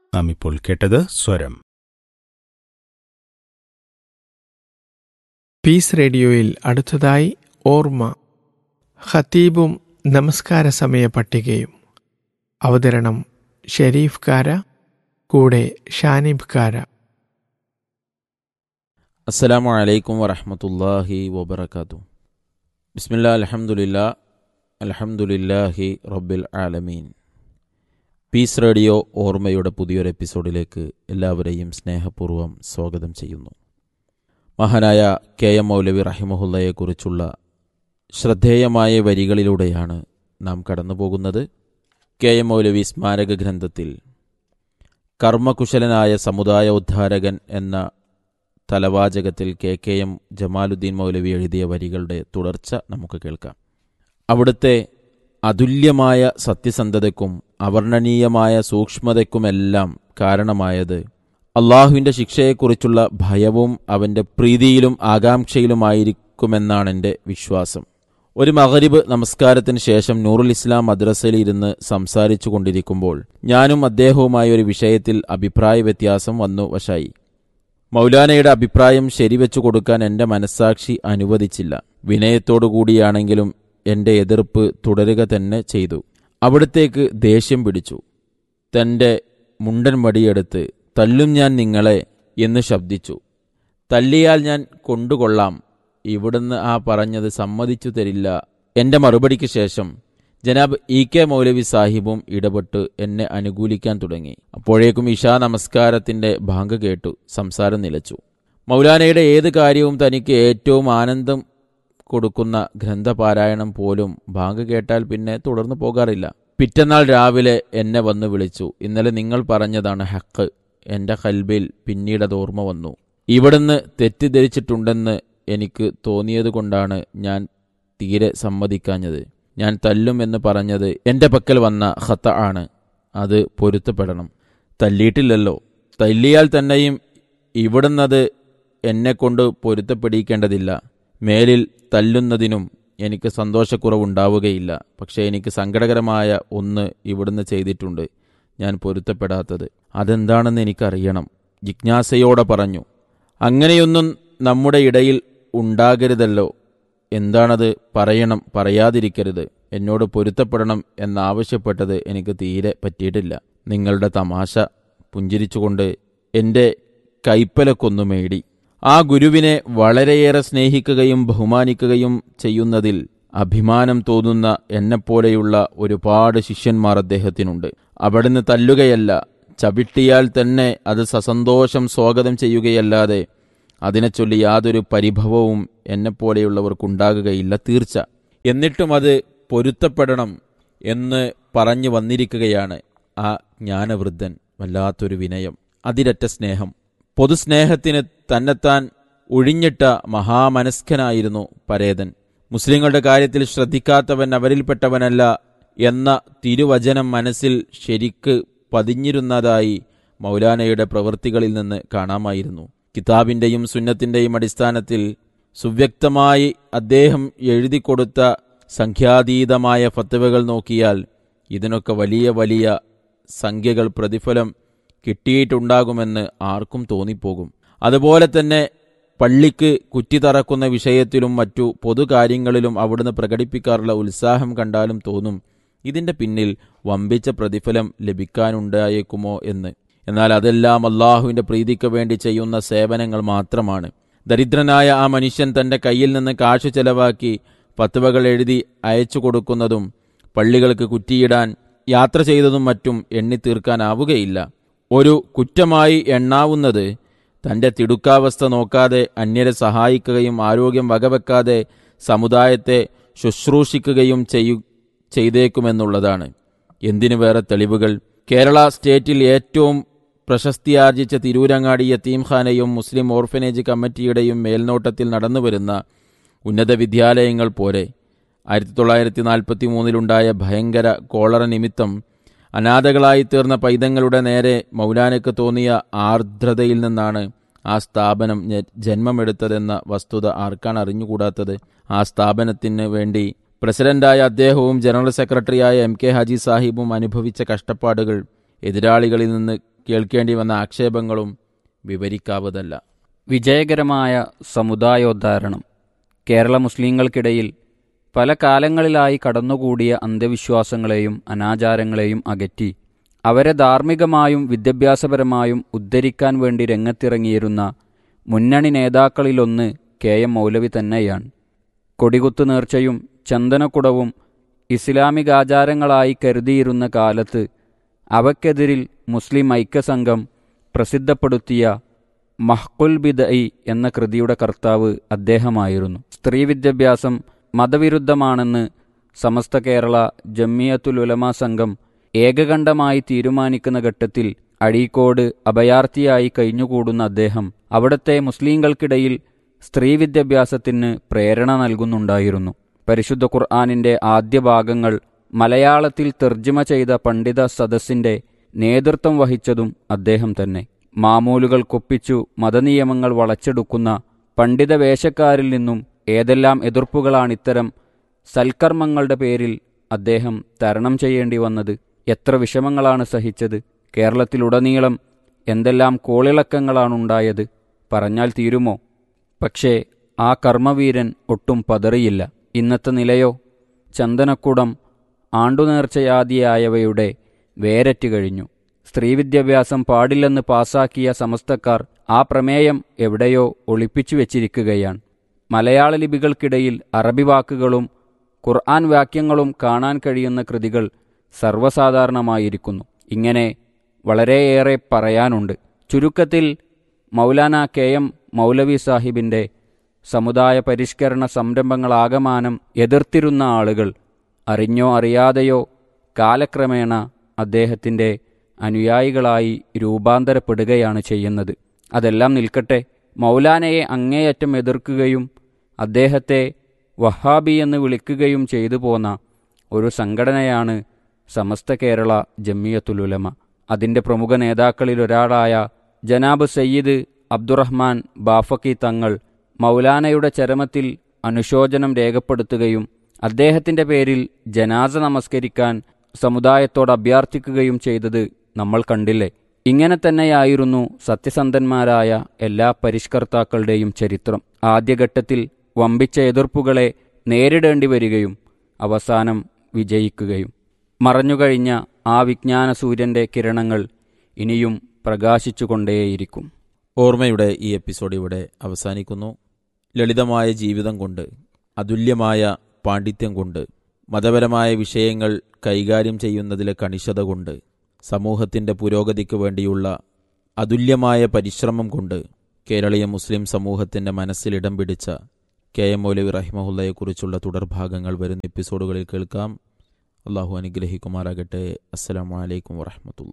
നാം ഇപ്പോൾ കേട്ടത് സ്വരം പീസ് റേഡിയോയിൽ അടുത്തതായി ഓർമ്മ ഖത്തീബും നമസ്കാര സമയ പട്ടികയും അവതരണം ഷെരീഫ് കാര കൂടെ ഷാനിബ് കാര അസ്സലാമു അലൈക്കും വറഹമത്തല്ലാഹി വബർക്കാത്തു ബിസ്മില്ലാ അൽഹംദുലില്ലാ അൽഹംദുലില്ലാഹി റബ്ബിൽ ആലമീൻ പീസ് റേഡിയോ ഓർമ്മയുടെ പുതിയൊരു എപ്പിസോഡിലേക്ക് എല്ലാവരെയും സ്നേഹപൂർവ്വം സ്വാഗതം ചെയ്യുന്നു മഹാനായ കെ എം മൗലവി റഹിമഹുല്ലയെക്കുറിച്ചുള്ള ശ്രദ്ധേയമായ വരികളിലൂടെയാണ് നാം കടന്നു പോകുന്നത് കെ എം മൗലവി സ്മാരക ഗ്രന്ഥത്തിൽ കർമ്മകുശലനായ സമുദായ ഉദ്ധാരകൻ എന്ന തലവാചകത്തിൽ K K M Jamaluddin Moulavi എഴുതിയ വരികളുടെ തുടർച്ച നമുക്ക് കേൾക്കാം അവിടുത്തെ അതുല്യമായ സത്യസന്ധതയ്ക്കും അവർണ്ണനീയമായ സൂക്ഷ്മതയ്ക്കുമെല്ലാം കാരണമായത് അള്ളാഹുവിൻ്റെ ശിക്ഷയെക്കുറിച്ചുള്ള ഭയവും അവൻ്റെ പ്രീതിയിലും ആകാംക്ഷയിലുമായിരിക്കുമെന്നാണ് എൻ്റെ വിശ്വാസം ഒരു മഗരിബ് നമസ്കാരത്തിന് ശേഷം നൂറുൽ ഇസ്ലാം മദ്രസയിൽ ഇരുന്ന് സംസാരിച്ചു കൊണ്ടിരിക്കുമ്പോൾ ഞാനും അദ്ദേഹവുമായ ഒരു വിഷയത്തിൽ അഭിപ്രായ വ്യത്യാസം വന്നു വശായി മൗലാനയുടെ അഭിപ്രായം ശരിവെച്ചു കൊടുക്കാൻ എൻ്റെ മനസ്സാക്ഷി അനുവദിച്ചില്ല വിനയത്തോടുകൂടിയാണെങ്കിലും എൻ്റെ എതിർപ്പ് തുടരുക തന്നെ ചെയ്തു അവിടത്തേക്ക് ദേഷ്യം പിടിച്ചു തൻ്റെ മുണ്ടൻ വടിയെടുത്ത് തല്ലും ഞാൻ നിങ്ങളെ എന്ന് ശബ്ദിച്ചു തല്ലിയാൽ ഞാൻ കൊണ്ടുകൊള്ളാം ഇവിടുന്ന് ആ പറഞ്ഞത് സമ്മതിച്ചു തരില്ല എൻ്റെ മറുപടിക്ക് ശേഷം ജനാബ് ഇ കെ മൗലവി സാഹിബും ഇടപെട്ട് എന്നെ അനുകൂലിക്കാൻ തുടങ്ങി അപ്പോഴേക്കും ഇഷാ നമസ്കാരത്തിന്റെ ബാങ്ക് കേട്ടു സംസാരം നിലച്ചു മൗലാനയുടെ ഏത് കാര്യവും തനിക്ക് ഏറ്റവും ആനന്ദം കൊടുക്കുന്ന ഗ്രന്ഥപാരായണം പോലും ബാങ്ക് കേട്ടാൽ പിന്നെ തുടർന്നു പോകാറില്ല പിറ്റന്നാൾ രാവിലെ എന്നെ വന്ന് വിളിച്ചു ഇന്നലെ നിങ്ങൾ പറഞ്ഞതാണ് ഹക്ക് എൻ്റെ കൽബിൽ പിന്നീടത് ഓർമ്മ വന്നു ഇവിടുന്ന് തെറ്റിദ്ധരിച്ചിട്ടുണ്ടെന്ന് എനിക്ക് തോന്നിയതുകൊണ്ടാണ് ഞാൻ തീരെ സമ്മതിക്കാഞ്ഞത് ഞാൻ തല്ലും എന്ന് പറഞ്ഞത് എൻ്റെ പക്കൽ വന്ന ഹത്ത ആണ് അത് പൊരുത്തപ്പെടണം തല്ലിയിട്ടില്ലല്ലോ തല്ലിയാൽ തന്നെയും ഇവിടുന്നത് എന്നെക്കൊണ്ട് പൊരുത്തപ്പെടിക്കേണ്ടതില്ല മേലിൽ തല്ലുന്നതിനും എനിക്ക് സന്തോഷക്കുറവുണ്ടാവുകയില്ല പക്ഷേ എനിക്ക് സങ്കടകരമായ ഒന്ന് ഇവിടുന്ന് ചെയ്തിട്ടുണ്ട് ഞാൻ പൊരുത്തപ്പെടാത്തത് അതെന്താണെന്ന് എനിക്കറിയണം ജിജ്ഞാസയോടെ പറഞ്ഞു അങ്ങനെയൊന്നും നമ്മുടെ ഇടയിൽ ഉണ്ടാകരുതല്ലോ എന്താണത് പറയണം പറയാതിരിക്കരുത് എന്നോട് പൊരുത്തപ്പെടണം എന്നാവശ്യപ്പെട്ടത് എനിക്ക് തീരെ പറ്റിയിട്ടില്ല നിങ്ങളുടെ തമാശ പുഞ്ചിരിച്ചുകൊണ്ട് എൻ്റെ കൈപ്പലക്കൊന്നു മേടി ആ ഗുരുവിനെ വളരെയേറെ സ്നേഹിക്കുകയും ബഹുമാനിക്കുകയും ചെയ്യുന്നതിൽ അഭിമാനം തോന്നുന്ന എന്നെപ്പോലെയുള്ള ഒരുപാട് ശിഷ്യന്മാർ അദ്ദേഹത്തിനുണ്ട് അവിടുന്ന് തല്ലുകയല്ല ചവിട്ടിയാൽ തന്നെ അത് സസന്തോഷം സ്വാഗതം ചെയ്യുകയല്ലാതെ അതിനെ ചൊല്ലി യാതൊരു പരിഭവവും എന്നെപ്പോലെയുള്ളവർക്കുണ്ടാകുകയില്ല തീർച്ച എന്നിട്ടും അത് പൊരുത്തപ്പെടണം എന്ന് പറഞ്ഞു വന്നിരിക്കുകയാണ് ആ ജ്ഞാനവൃദ്ധൻ വല്ലാത്തൊരു വിനയം അതിരറ്റ സ്നേഹം പൊതുസ്നേഹത്തിന് തന്നെത്താൻ ഒഴിഞ്ഞിട്ട മഹാമനസ്കനായിരുന്നു പരേതൻ മുസ്ലിങ്ങളുടെ കാര്യത്തിൽ ശ്രദ്ധിക്കാത്തവൻ അവരിൽപ്പെട്ടവനല്ല എന്ന തിരുവചനം മനസ്സിൽ ശരിക്ക് പതിഞ്ഞിരുന്നതായി മൗലാനയുടെ പ്രവൃത്തികളിൽ നിന്ന് കാണാമായിരുന്നു കിതാബിന്റെയും സുന്നത്തിന്റെയും അടിസ്ഥാനത്തിൽ സുവ്യക്തമായി അദ്ദേഹം എഴുതിക്കൊടുത്ത സംഖ്യാതീതമായ ഫത്തവകൾ നോക്കിയാൽ ഇതിനൊക്കെ വലിയ വലിയ സംഖ്യകൾ പ്രതിഫലം കിട്ടിയിട്ടുണ്ടാകുമെന്ന് ആർക്കും തോന്നിപ്പോകും അതുപോലെ തന്നെ പള്ളിക്ക് കുറ്റി തറക്കുന്ന വിഷയത്തിലും മറ്റു പൊതുകാര്യങ്ങളിലും അവിടുന്ന് പ്രകടിപ്പിക്കാറുള്ള ഉത്സാഹം കണ്ടാലും തോന്നും ഇതിന്റെ പിന്നിൽ വമ്പിച്ച പ്രതിഫലം ലഭിക്കാനുണ്ടായേക്കുമോ എന്ന് എന്നാൽ അതെല്ലാം അള്ളാഹുവിന്റെ പ്രീതിക്ക് വേണ്ടി ചെയ്യുന്ന സേവനങ്ങൾ മാത്രമാണ് ദരിദ്രനായ ആ മനുഷ്യൻ തന്റെ കയ്യിൽ നിന്ന് കാശു ചെലവാക്കി പത്തുവകൾ എഴുതി അയച്ചു കൊടുക്കുന്നതും പള്ളികൾക്ക് കുറ്റിയിടാൻ യാത്ര ചെയ്തതും മറ്റും എണ്ണിത്തീർക്കാനാവുകയില്ല ഒരു കുറ്റമായി എണ്ണാവുന്നത് തന്റെ തിടുക്കാവസ്ഥ നോക്കാതെ അന്യരെ സഹായിക്കുകയും ആരോഗ്യം വകവെക്കാതെ സമുദായത്തെ ശുശ്രൂഷിക്കുകയും ചെയ്യു ചെയ്തേക്കുമെന്നുള്ളതാണ് എന്തിനു വേറെ തെളിവുകൾ കേരള സ്റ്റേറ്റിൽ ഏറ്റവും പ്രശസ്തിയാർജിച്ച തിരൂരങ്ങാടി യത്തീംഖാനയും മുസ്ലിം ഓർഫനേജ് കമ്മിറ്റിയുടെയും മേൽനോട്ടത്തിൽ നടന്നുവരുന്ന ഉന്നത വിദ്യാലയങ്ങൾ പോരെ ആയിരത്തി തൊള്ളായിരത്തി നാൽപ്പത്തി മൂന്നിലുണ്ടായ ഭയങ്കര കോളറ നിമിത്തം അനാഥകളായി തീർന്ന പൈതങ്ങളുടെ നേരെ മൗലാനയ്ക്ക് തോന്നിയ ആർദ്രതയിൽ നിന്നാണ് ആ സ്ഥാപനം ഞ- ജന്മമെടുത്തതെന്ന വസ്തുത ആർക്കാണ് അറിഞ്ഞുകൂടാത്തത് ആ സ്ഥാപനത്തിന് വേണ്ടി പ്രസിഡന്റായ അദ്ദേഹവും ജനറൽ സെക്രട്ടറിയായ എം കെ ഹാജി സാഹിബും അനുഭവിച്ച കഷ്ടപ്പാടുകൾ എതിരാളികളിൽ നിന്ന് കേൾക്കേണ്ടി വന്ന ആക്ഷേപങ്ങളും വിവരിക്കാവതല്ല വിജയകരമായ സമുദായോദ്ധാരണം കേരള മുസ്ലിങ്ങൾക്കിടയിൽ പല കാലങ്ങളിലായി കടന്നുകൂടിയ അന്ധവിശ്വാസങ്ങളെയും അനാചാരങ്ങളെയും അകറ്റി അവരെ ധാർമ്മികമായും വിദ്യാഭ്യാസപരമായും ഉദ്ധരിക്കാൻ വേണ്ടി രംഗത്തിറങ്ങിയിരുന്ന മുന്നണി നേതാക്കളിലൊന്ന് കെ എം മൗലവി തന്നെയാണ് കൊടികുത്തു നേർച്ചയും ചന്ദനക്കുടവും ഇസ്ലാമിക ആചാരങ്ങളായി കരുതിയിരുന്ന കാലത്ത് അവയ്ക്കെതിരിൽ മുസ്ലിം ഐക്യസംഘം പ്രസിദ്ധപ്പെടുത്തിയ മഹ്കുൽ ബിദഇ എന്ന കൃതിയുടെ കർത്താവ് അദ്ദേഹമായിരുന്നു സ്ത്രീ വിദ്യാഭ്യാസം മതവിരുദ്ധമാണെന്ന് സമസ്ത കേരള ജമ്മിയത്തുൽ ഉലമ സംഘം ഏകകണ്ഠമായി തീരുമാനിക്കുന്ന ഘട്ടത്തിൽ അഴീക്കോട് അഭയാർത്ഥിയായി കഴിഞ്ഞുകൂടുന്ന അദ്ദേഹം അവിടുത്തെ മുസ്ലിങ്ങൾക്കിടയിൽ സ്ത്രീ വിദ്യാഭ്യാസത്തിന് പ്രേരണ നൽകുന്നുണ്ടായിരുന്നു പരിശുദ്ധ ഖുർആാനിന്റെ ആദ്യ ഭാഗങ്ങൾ മലയാളത്തിൽ തർജ്ജമ ചെയ്ത പണ്ഡിത സദസ്സിന്റെ നേതൃത്വം വഹിച്ചതും അദ്ദേഹം തന്നെ മാമൂലുകൾക്കൊപ്പിച്ചു മതനിയമങ്ങൾ വളച്ചെടുക്കുന്ന പണ്ഡിത വേഷക്കാരിൽ നിന്നും ഏതെല്ലാം എതിർപ്പുകളാണിത്തരം സൽക്കർമ്മങ്ങളുടെ പേരിൽ അദ്ദേഹം തരണം ചെയ്യേണ്ടി വന്നത് എത്ര വിഷമങ്ങളാണ് സഹിച്ചത് കേരളത്തിലുടനീളം എന്തെല്ലാം കോളിളക്കങ്ങളാണുണ്ടായത് പറഞ്ഞാൽ തീരുമോ പക്ഷേ ആ കർമ്മവീരൻ ഒട്ടും പതറിയില്ല ഇന്നത്തെ നിലയോ ചന്ദനക്കുടം ആണ്ടുനേർച്ചയാദിയായവയുടെ വേരറ്റ് കഴിഞ്ഞു സ്ത്രീവിദ്യാഭ്യാസം പാടില്ലെന്ന് പാസാക്കിയ സമസ്തക്കാർ ആ പ്രമേയം എവിടെയോ ഒളിപ്പിച്ചു വെച്ചിരിക്കുകയാണ് മലയാള ലിപികൾക്കിടയിൽ അറബി വാക്കുകളും ഖുർആൻ വാക്യങ്ങളും കാണാൻ കഴിയുന്ന കൃതികൾ സർവ്വസാധാരണമായിരിക്കുന്നു ഇങ്ങനെ വളരെയേറെ പറയാനുണ്ട് ചുരുക്കത്തിൽ മൗലാന കെ എം മൗലവി സാഹിബിൻ്റെ സമുദായ പരിഷ്കരണ സംരംഭങ്ങളാകമാനം എതിർത്തിരുന്ന ആളുകൾ അറിഞ്ഞോ അറിയാതെയോ കാലക്രമേണ അദ്ദേഹത്തിൻ്റെ അനുയായികളായി രൂപാന്തരപ്പെടുകയാണ് ചെയ്യുന്നത് അതെല്ലാം നിൽക്കട്ടെ മൗലാനയെ അങ്ങേയറ്റം എതിർക്കുകയും അദ്ദേഹത്തെ വഹാബി എന്ന് വിളിക്കുകയും ചെയ്തു പോന്ന ഒരു സംഘടനയാണ് സമസ്ത കേരള ജമ്മിയത്തുലുലമ അതിൻ്റെ പ്രമുഖ നേതാക്കളിൽ ഒരാളായ ജനാബ് സയ്യിദ് അബ്ദുറഹ്മാൻ ബാഫക്കി തങ്ങൾ മൗലാനയുടെ ചരമത്തിൽ അനുശോചനം രേഖപ്പെടുത്തുകയും അദ്ദേഹത്തിൻ്റെ പേരിൽ ജനാസ നമസ്കരിക്കാൻ സമുദായത്തോട് അഭ്യർത്ഥിക്കുകയും ചെയ്തത് നമ്മൾ കണ്ടില്ലേ ഇങ്ങനെ തന്നെയായിരുന്നു സത്യസന്ധന്മാരായ എല്ലാ പരിഷ്കർത്താക്കളുടെയും ചരിത്രം ആദ്യഘട്ടത്തിൽ വമ്പിച്ച എതിർപ്പുകളെ നേരിടേണ്ടി വരികയും അവസാനം വിജയിക്കുകയും മറഞ്ഞുകഴിഞ്ഞ ആ വിജ്ഞാന സൂര്യന്റെ കിരണങ്ങൾ ഇനിയും പ്രകാശിച്ചുകൊണ്ടേയിരിക്കും ഓർമ്മയുടെ ഈ എപ്പിസോഡ് ഇവിടെ അവസാനിക്കുന്നു ലളിതമായ ജീവിതം കൊണ്ട് അതുല്യമായ പാണ്ഡിത്യം കൊണ്ട് മതപരമായ വിഷയങ്ങൾ കൈകാര്യം ചെയ്യുന്നതിലെ കണിശത കൊണ്ട് സമൂഹത്തിൻ്റെ പുരോഗതിക്ക് വേണ്ടിയുള്ള അതുല്യമായ പരിശ്രമം കൊണ്ട് കേരളീയ മുസ്ലിം സമൂഹത്തിൻ്റെ മനസ്സിൽ ഇടം പിടിച്ച കെ എം മൗലവി റഹിമഹുല്ലയെക്കുറിച്ചുള്ള തുടർഭാഗങ്ങൾ വരുന്ന എപ്പിസോഡുകളിൽ കേൾക്കാം അള്ളാഹു അനുഗ്രഹിക്കുമാറാകട്ടെ അസ്സലാമു അലൈക്കും വറഹമത്തുള്ള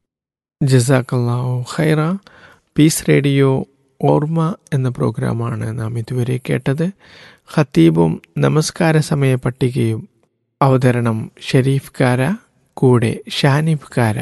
ജസാക്കല്ലാഹു ഖൈറ പീസ് റേഡിയോ ഓർമ്മ എന്ന പ്രോഗ്രാമാണ് നാം ഇതുവരെ കേട്ടത് ഖത്തീബും നമസ്കാര സമയ പട്ടികയും അവതരണം ഷെരീഫ് കാര കൂടെ ഷാനിഫ് കാര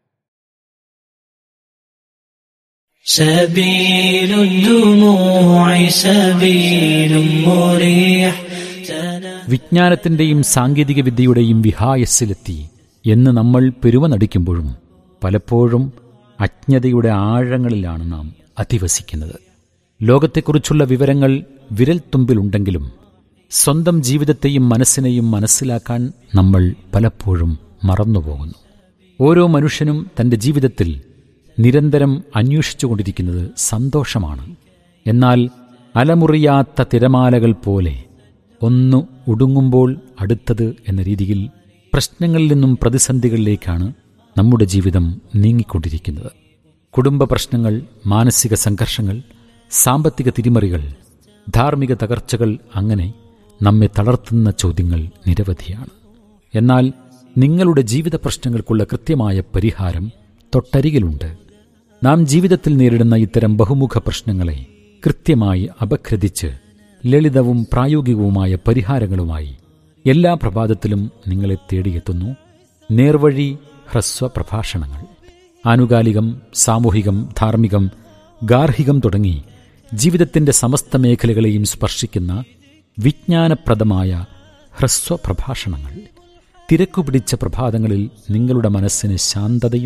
سبيل الدموع سبيل مريح വിജ്ഞാനത്തിന്റെയും സാങ്കേതിക വിദ്യയുടെയും വിഹായസ്സിലെത്തി എന്ന് നമ്മൾ പെരുവ നടിക്കുമ്പോഴും പലപ്പോഴും അജ്ഞതയുടെ ആഴങ്ങളിലാണ് നാം അധിവസിക്കുന്നത് ലോകത്തെക്കുറിച്ചുള്ള വിവരങ്ങൾ വിരൽത്തുമ്പിലുണ്ടെങ്കിലും സ്വന്തം ജീവിതത്തെയും മനസ്സിനെയും മനസ്സിലാക്കാൻ നമ്മൾ പലപ്പോഴും മറന്നുപോകുന്നു ഓരോ മനുഷ്യനും തന്റെ ജീവിതത്തിൽ നിരന്തരം അന്വേഷിച്ചുകൊണ്ടിരിക്കുന്നത് സന്തോഷമാണ് എന്നാൽ അലമുറിയാത്ത തിരമാലകൾ പോലെ ഒന്ന് ഒടുങ്ങുമ്പോൾ അടുത്തത് എന്ന രീതിയിൽ പ്രശ്നങ്ങളിൽ നിന്നും പ്രതിസന്ധികളിലേക്കാണ് നമ്മുടെ ജീവിതം നീങ്ങിക്കൊണ്ടിരിക്കുന്നത് കുടുംബ പ്രശ്നങ്ങൾ മാനസിക സംഘർഷങ്ങൾ സാമ്പത്തിക തിരിമറികൾ ധാർമ്മിക തകർച്ചകൾ അങ്ങനെ നമ്മെ തളർത്തുന്ന ചോദ്യങ്ങൾ നിരവധിയാണ് എന്നാൽ നിങ്ങളുടെ ജീവിത പ്രശ്നങ്ങൾക്കുള്ള കൃത്യമായ പരിഹാരം തൊട്ടരികിലുണ്ട് നാം ജീവിതത്തിൽ നേരിടുന്ന ഇത്തരം ബഹുമുഖ പ്രശ്നങ്ങളെ കൃത്യമായി അപഗ്രഥിച്ച് ലളിതവും പ്രായോഗികവുമായ പരിഹാരങ്ങളുമായി എല്ലാ പ്രഭാതത്തിലും നിങ്ങളെ തേടിയെത്തുന്നു നേർവഴി ഹ്രസ്വ പ്രഭാഷണങ്ങൾ ആനുകാലികം സാമൂഹികം ധാർമ്മികം ഗാർഹികം തുടങ്ങി ജീവിതത്തിന്റെ സമസ്ത മേഖലകളെയും സ്പർശിക്കുന്ന വിജ്ഞാനപ്രദമായ ഹ്രസ്വ പ്രഭാഷണങ്ങൾ തിരക്കുപിടിച്ച പ്രഭാതങ്ങളിൽ നിങ്ങളുടെ മനസ്സിന് ശാന്തതയും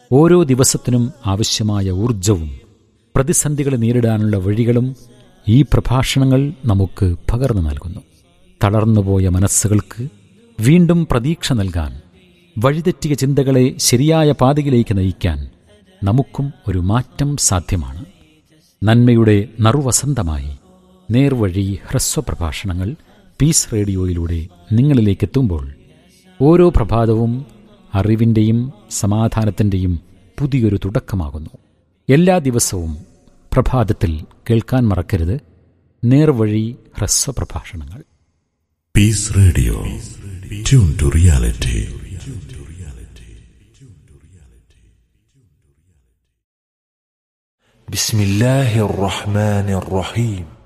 ഓരോ ദിവസത്തിനും ആവശ്യമായ ഊർജവും പ്രതിസന്ധികളെ നേരിടാനുള്ള വഴികളും ഈ പ്രഭാഷണങ്ങൾ നമുക്ക് പകർന്നു നൽകുന്നു തളർന്നുപോയ മനസ്സുകൾക്ക് വീണ്ടും പ്രതീക്ഷ നൽകാൻ വഴിതെറ്റിയ ചിന്തകളെ ശരിയായ പാതയിലേക്ക് നയിക്കാൻ നമുക്കും ഒരു മാറ്റം സാധ്യമാണ് നന്മയുടെ നറുവസന്തമായി നേർവഴി ഹ്രസ്വപ്രഭാഷണങ്ങൾ പീസ് റേഡിയോയിലൂടെ നിങ്ങളിലേക്ക് എത്തുമ്പോൾ ഓരോ പ്രഭാതവും അറിവിൻ്റെയും സമാധാനത്തിൻ്റെയും പുതിയൊരു തുടക്കമാകുന്നു എല്ലാ ദിവസവും പ്രഭാതത്തിൽ കേൾക്കാൻ മറക്കരുത് നേർവഴി ഹ്രസ്വപ്രഭാഷണങ്ങൾ Peace Radio. Tune to reality. بسم الله الرحمن الرحيم